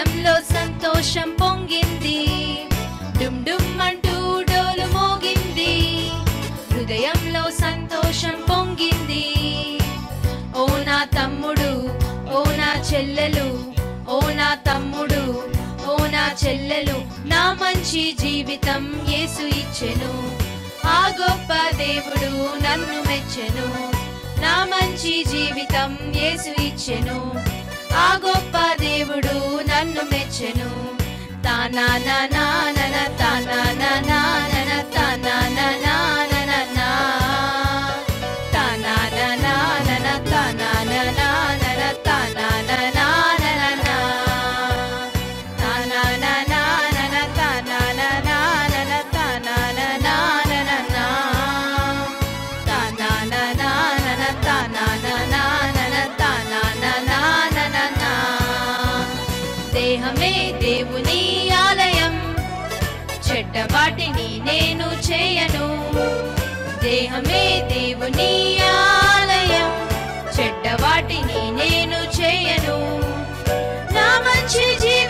హృదయంలో సంతోషం పొంగింది డుమ్ డుమ్ అంటూ డోలు మోగింది హృదయంలో సంతోషం పొంగింది ఓ నా తమ్ముడు ఓ నా చెల్లెలు ఓ నా తమ్ముడు ఓ నా చెల్లెలు నా మంచి జీవితం యేసు ఇచ్చెను ఆ గొప్ప దేవుడు నన్ను మెచ్చెను నా మంచి జీవితం యేసు ఇచ్చెను ఆ గొప్ప దేవుడు నన్ను మెచ్చెను తానా నా నా నా నా తానా నా నా నా నా తానా నా నా నా నా నా తానా నా నా నా నా తానా నా నా నా నా తానా నా నా నా నా నా తానా నా నా నా నా తానా నా నా నా నా తానా నా నా నా నా నా తానా నా నా నా నా తానా నా నా నా నా తానా నా నా నా నా నా దేహమే దేవుని ఆలయం చెడ్డ వాటిని నేను చేయను దేహమే దేవుని ఆలయం చెడ్డ వాటిని నేను చేయను నా మంచి జీవితం